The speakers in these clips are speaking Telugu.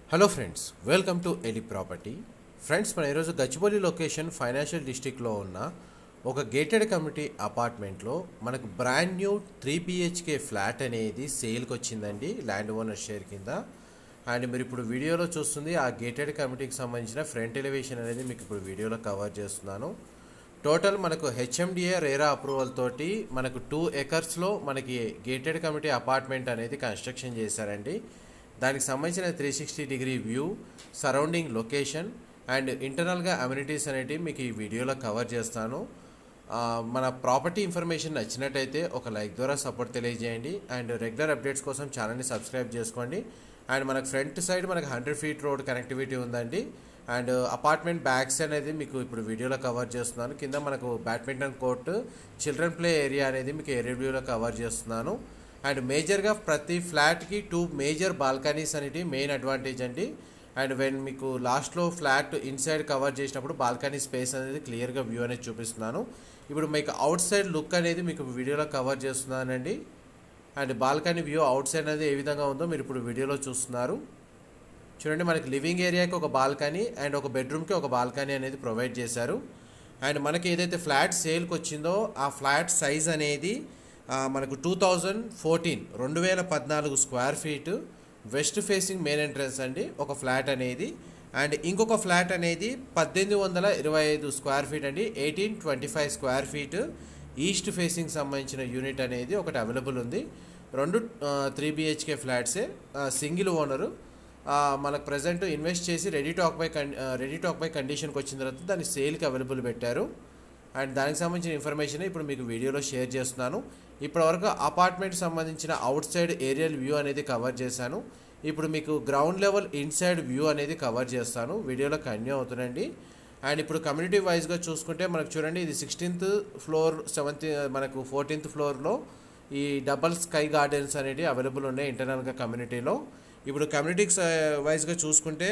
hello friends welcome to Eli property friends మన ఈరోజు గచ్చిబౌలి లొకేషన్ ఫైనాన్షియల్ డిస్టిక్లో ఉన్న ఒక గేటెడ్ కమ్యూనిటీ అపార్ట్మెంట్లో మనకు brand new three BHK flat అనేది సేల్కి వచ్చిందండి ల్యాండ్ ఓనర్ షేర్ కింద అండ్ మీరు ఇప్పుడు వీడియోలో చూస్తుంది ఆ గేటెడ్ కమ్యూనిటీకి సంబంధించిన ఫ్రంట్ ఎలివేషన్ అనేది మీకు ఇప్పుడు వీడియోలో కవర్ చేస్తున్నాను టోటల్ మనకు హెచ్ఎండిఏ రేరా అప్రూవల్ తోటి మనకు టూ ఎకర్స్లో మనకి గేటెడ్ కమిటీ అపార్ట్మెంట్ అనేది కన్స్ట్రక్షన్ చేశారండి దానికి సంబంధించిన three sixty degree view surrounding location and ఇంటర్నల్గా అమ్యూనిటీస్ అనేటివి మీకు ఈ వీడియోలో కవర్ చేస్తాను ఆ, మన ప్రాపర్టీ ఇన్ఫర్మేషన్ నచ్చినట్టయితే ఒక లైక్ ద్వారా సపోర్ట్ తెలియజేయండి అండ్ రెగ్యులర్ అప్డేట్స్ కోసం ఛానల్ని సబ్స్క్రైబ్ చేసుకోండి అండ్ మనకు ఫ్రంట్ సైడ్ మనకు హండ్రెడ్ ఫీట్ రోడ్ కనెక్టివిటీ ఉందండి అండ్ అపార్ట్మెంట్ బ్యాగ్స్ అనేది మీకు ఇప్పుడు వీడియోలో కవర్ చేస్తున్నాను కింద మనకు badminton court children play area అనేది మీకు ఏరియా వ్యూలో కవర్ చేస్తున్నాను అండ్ మేజర్గా ప్రతి ఫ్లాట్కి టూ మేజర్ బాల్కనీస్ అనేవి మెయిన్ అడ్వాంటేజ్ అండి అండ్ వెన్ మీకు లాస్ట్లో ఫ్లాట్ ఇన్సైడ్ కవర్ చేసినప్పుడు బాల్కనీ స్పేస్ అనేది క్లియర్గా వ్యూ అనేది చూపిస్తున్నాను ఇప్పుడు మీకు అవుట్ సైడ్ లుక్ అనేది మీకు వీడియోలో కవర్ చేస్తున్నానండి and balcony view outside అనేది ఏ విధంగా ఉందో మీరు ఇప్పుడు వీడియోలో చూస్తున్నారు చూడండి మనకి లివింగ్ ఏరియాకి ఒక బాల్కనీ అండ్ ఒక బెడ్రూమ్కి ఒక బాల్కనీ అనేది ప్రొవైడ్ చేశారు అండ్ మనకి ఏదైతే ఫ్లాట్ సేల్కి వచ్చిందో ఆ ఫ్లాట్ సైజ్ అనేది ఆ, మనకు టూ థౌజండ్ ఫోర్టీన్ రెండు వేల పద్నాలుగు square feet west facing main entrance అండి ఒక ఫ్లాట్ అనేది అండ్ ఇంకొక ఫ్లాట్ అనేది పద్దెనిమిది వందల ఇరవై ఐదు స్క్వేర్ ఫీట్ అండి eighteen twenty five square feet east facing సంబంధించిన యూనిట్ అనేది ఒకటి అవైలబుల్ ఉంది రెండు త్రీ బిహెచ్కే ఫ్లాట్సే సింగిల్ ఓనరు ఆ, మనకు ప్రజెంట్ ఇన్వెస్ట్ చేసి రెడీ టాక్ బై కన్ రెడీ టాక్ బై కండిషన్కి వచ్చిన తర్వాత దాన్ని సేల్కి అవైలబుల్ పెట్టారు అండ్ దానికి సంబంధించిన ఇన్ఫర్మేషన్ ఇప్పుడు మీకు వీడియోలో షేర్ చేస్తున్నాను ఇప్పటివరకు అపార్ట్మెంట్ సంబంధించిన అవుట్ సైడ్ ఏరియల్ వ్యూ అనేది కవర్ చేశాను ఇప్పుడు మీకు గ్రౌండ్ లెవెల్ ఇన్సైడ్ వ్యూ అనేది కవర్ చేస్తాను వీడియోలో కంటిన్యూ అవుతుందండి అండ్ ఇప్పుడు కమ్యూనిటీ వైజ్గా చూసుకుంటే మనకు చూడండి ఇది సిక్స్టీన్త్ ఫ్లోర్ సెవెంత్ మనకు ఫోర్టీన్త్ ఫ్లోర్లో ఈ డబల్ స్కై గార్డెన్స్ అనేవి అవైలబుల్ ఉన్నాయి ఇంటర్నల్గా కమ్యూనిటీలో ఇప్పుడు కమ్యూనిటీ వైజ్గా చూసుకుంటే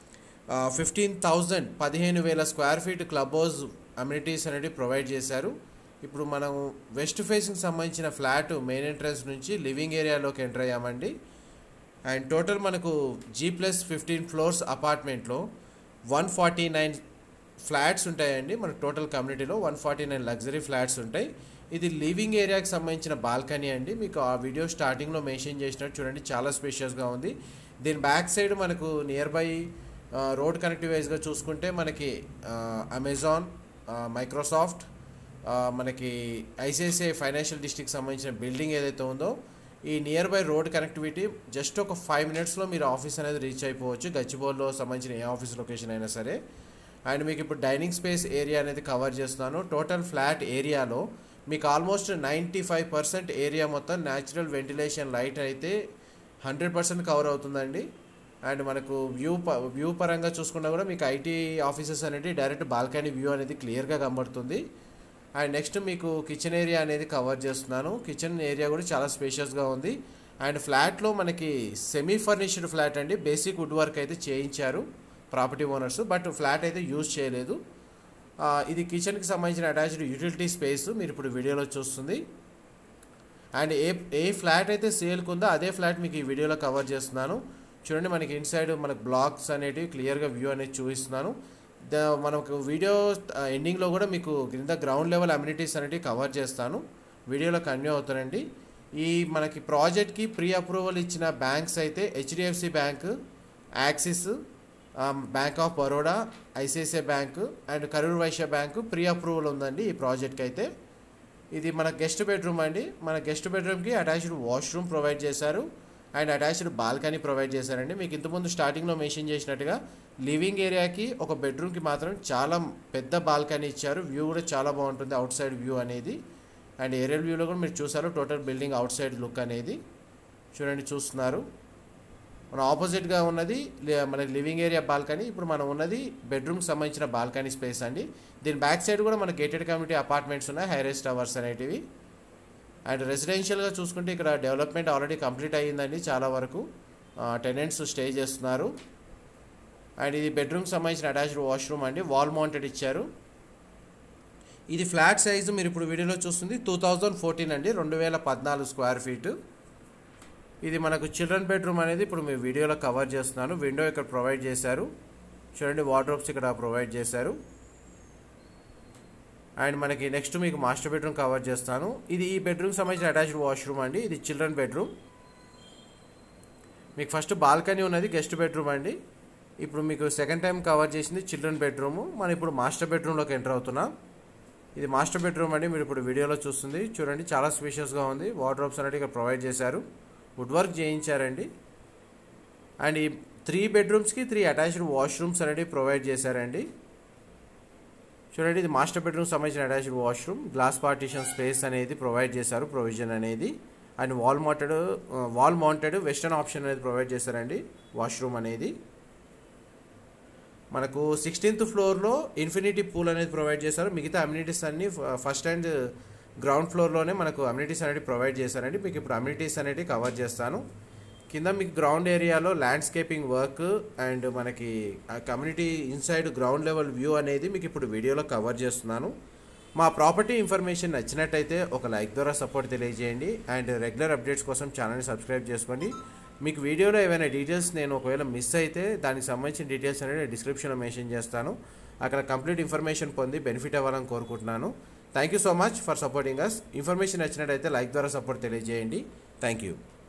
ఫిఫ్టీన్ థౌజండ్ పదిహేను వేల square feet club house amenities అనేవి ప్రొవైడ్ చేశారు ఇప్పుడు మనం వెస్ట్ ఫేసింగ్ సంబంధించిన ఫ్లాట్ మెయిన్ ఎంట్రన్స్ నుంచి లివింగ్ ఏరియాలోకి ఎంటర్ అయ్యామండి అండ్ టోటల్ మనకు జీ ప్లస్ ఫిఫ్టీన్ ఫ్లోర్స్ అపార్ట్మెంట్లో వన్ ఫార్టీ నైన్ ఫ్లాట్స్ ఉంటాయండి మన టోటల్ కమ్యూనిటీలో one forty nine luxury flats ఉంటాయి ఇది లివింగ్ ఏరియాకి సంబంధించిన బాల్కనీ అండి మీకు ఆ వీడియో స్టార్టింగ్లో మెన్షన్ చేసినట్టు చూడండి చాలా స్పేషియస్గా ఉంది దీని బ్యాక్ సైడ్ మనకు నియర్ బై రోడ్ కనెక్టివైజ్గా చూసుకుంటే మనకి అమెజాన్ మైక్రోసాఫ్ట్ ఆ, మనకి ఐసిఐసిఐ ఫైనాన్షియల్ డిస్ట్రిక్ట్ సంబంధించిన బిల్డింగ్ ఏదైతే ఉందో ఈ nearby road connectivity just ఒక ఫైవ్ మినిట్స్లో మీరు ఆఫీస్ అనేది రీచ్ అయిపోవచ్చు గచ్చిబౌల్లో సంబంధించిన ఏ ఆఫీస్ లొకేషన్ అయినా సరే అండ్ మీకు ఇప్పుడు డైనింగ్ స్పేస్ ఏరియా అనేది కవర్ చేస్తున్నాను టోటల్ ఫ్లాట్ ఏరియాలో మీకు ఆల్మోస్ట్ నైంటీ ఫైవ్ పర్సెంట్ ఏరియా మొత్తం న్యాచురల్ వెంటిలేషన్ లైట్ అయితే హండ్రెడ్ పర్సెంట్ కవర్ అవుతుందండి అండ్ మనకు వ్యూ ప వ్యూ పరంగా చూసుకున్నా కూడా మీకు ఐటీ ఆఫీసెస్ అనేది డైరెక్ట్ బాల్కనీ వ్యూ అనేది క్లియర్గా కనబడుతుంది అండ్ నెక్స్ట్ మీకు కిచెన్ ఏరియా అనేది కవర్ చేస్తున్నాను కిచెన్ ఏరియా కూడా చాలా స్పేషియస్గా ఉంది అండ్ ఫ్లాట్లో మనకి సెమీ ఫర్నిష్డ్ ఫ్లాట్ అండి బేసిక్ వుడ్ వర్క్ అయితే చేయించారు ప్రాపర్టీ ఓనర్స్ బట్ ఫ్లాట్ అయితే యూజ్ చేయలేదు ఆ, ఇది కిచెన్కి సంబంధించిన అటాచ్డ్ యూటిలిటీ స్పేస్ మీరు ఇప్పుడు వీడియోలో చూస్తుంది అండ్ ఏ ఏ ఫ్లాట్ అయితే సేల్కి ఉందో అదే ఫ్లాట్ మీకు ఈ వీడియోలో కవర్ చేస్తున్నాను చూడండి మనకి ఇన్సైడ్ మనకు బ్లాక్స్ అనేటివి క్లియర్గా వ్యూ అనేది చూపిస్తున్నాను ద మనకు వీడియో ఎండింగ్లో కూడా మీకు కింద గ్రౌండ్ లెవెల్ అమ్యూనిటీస్ అనేటివి కవర్ చేస్తాను వీడియోలో కంటిన్యూ అవుతానండి ఈ మనకి ప్రాజెక్ట్కి ప్రీ అప్రూవల్ ఇచ్చిన బ్యాంక్స్ అయితే HDFC bank Axis bank of Baroda ICICI bank and Karur Vysya bank pre approval ఉందండి ఈ ప్రాజెక్ట్కి అయితే ఇది మన గెస్ట్ బెడ్రూమ్ అండి మన గెస్ట్ బెడ్రూమ్కి అటాచ్డ్ వాష్రూమ్ ప్రొవైడ్ చేశారు అండ్ అటాచ్డ్ బాల్కనీ ప్రొవైడ్ చేశారండి మీకు ఇంతకుముందు స్టార్టింగ్లో మెన్షన్ చేసినట్టుగా లివింగ్ ఏరియాకి ఒక బెడ్రూమ్కి మాత్రం చాలా పెద్ద బాల్కనీ ఇచ్చారు వ్యూ కూడా చాలా బాగుంటుంది అవుట్ సైడ్ వ్యూ అనేది అండ్ ఏరియల్ వ్యూలో కూడా మీరు చూసారు total building outside look అనేది చూడండి చూస్తున్నారు మన ఆపోజిట్గా ఉన్నది లి- మన లివింగ్ ఏరియా బాల్కనీ ఇప్పుడు మనం ఉన్నది బెడ్రూమ్కి సంబంధించిన బాల్కనీ స్పేస్ అండి దీని బ్యాక్ సైడ్ కూడా మన గేటెడ్ కమ్యూనిటీ అపార్ట్మెంట్స్ ఉన్నాయి హైరేస్ టవర్స్ అనేటివి అండ్ రెసిడెన్షియల్గా చూసుకుంటే ఇక్కడ డెవలప్మెంట్ ఆల్రెడీ కంప్లీట్ అయ్యిందండి చాలా వరకు టెనెంట్స్ స్టే చేస్తున్నారు అండ్ ఇది బెడ్రూమ్కి సంబంధించిన అటాచ్డ్ వాష్రూమ్ అండి వాల్ మౌంటెడ్ ఇచ్చారు ఇది ఫ్లాట్ సైజు మీరు ఇప్పుడు వీడియోలో చూస్తుంది టూ థౌజండ్ ఫోర్టీన్ అండి రెండు వేల పద్నాలుగు స్క్వేర్ ఫీట్ ఇది మనకు చిల్డ్రన్ బెడ్రూమ్ అనేది ఇప్పుడు మీ వీడియోలో కవర్ చేస్తున్నాను విండో ఇక్కడ ప్రొవైడ్ చేశారు చూడండి వార్డ్రోబ్స్ ఇక్కడ ప్రొవైడ్ చేశారు అండ్ మనకి నెక్స్ట్ మీకు మాస్టర్ బెడ్రూమ్ కవర్ చేస్తాను ఇది ఈ బెడ్రూమ్ సంబంధించిన అటాచ్డ్ వాష్రూమ్ అండి ఇది చిల్డ్రన్ బెడ్రూమ్ మీకు ఫస్ట్ బాల్కనీ ఉన్నది గెస్ట్ బెడ్రూమ్ అండి ఇప్పుడు మీకు సెకండ్ టైం కవర్ చేసింది చిల్డ్రన్ బెడ్రూమ్ మనం ఇప్పుడు మాస్టర్ బెడ్రూమ్లోకి ఎంటర్ అవుతున్నాం ఇది మాస్టర్ బెడ్రూమ్ అండి మీరు ఇప్పుడు వీడియోలో చూస్తుంది చూడండి చాలా స్పేషియస్గా ఉంది వార్డ్రోబ్స్ అనేది ఇక్కడ ప్రొవైడ్ చేశారు వుడ్ వర్క్ చేయించారండి అండ్ ఈ త్రీ బెడ్రూమ్స్కి త్రీ అటాచ్డ్ వాష్రూమ్స్ అనేది ప్రొవైడ్ చేశారండి చూడండి ఇది మాస్టర్ బెడ్రూమ్ సంబంధించిన attached washroom glass partition space అనేది ప్రొవైడ్ చేశారు ప్రొవిజన్ అనేది and wall mounted wall mounted western option అనేది ప్రొవైడ్ చేశారండి వాష్రూమ్ అనేది మనకు సిక్స్టీన్త్ ఫ్లోర్లో ఇన్ఫినిటీ పూల్ అనేది ప్రొవైడ్ చేశారు మిగతా అమ్యూనిటీస్ అన్ని ఫస్ట్ అండ్ గ్రౌండ్ ఫ్లోర్లోనే మనకు అమ్యూనిటీస్ అనేది ప్రొవైడ్ చేశారండి మీకు ఇప్పుడు అమ్యూనిటీస్ అనేది కవర్ చేస్తాను కింద మీకు గ్రౌండ్ ఏరియాలో ల్యాండ్స్కేపింగ్ వర్క్ అండ్ మనకి community inside ground level view అనేది మీకు ఇప్పుడు వీడియోలో కవర్ చేస్తున్నాను మా ప్రాపర్టీ ఇన్ఫర్మేషన్ నచ్చినట్టయితే ఒక లైక్ ద్వారా సపోర్ట్ తెలియజేయండి అండ్ రెగ్యులర్ అప్డేట్స్ కోసం ఛానల్ని సబ్స్క్రైబ్ చేసుకోండి మీకు వీడియోలో ఏమైనా డీటెయిల్స్ నేను ఒకవేళ మిస్ అయితే దానికి సంబంధించిన డీటెయిల్స్ అనేది డిస్క్రిప్షన్లో మెన్షన్ చేస్తాను అక్కడ కంప్లీట్ ఇన్ఫర్మేషన్ పొంది బెనిఫిట్ అవ్వాలని కోరుకుంటున్నాను thank you so much for supporting us information నచ్చినట్టయితే లైక్ ద్వారా సపోర్ట్ తెలియజేయండి థ్యాంక్ యూ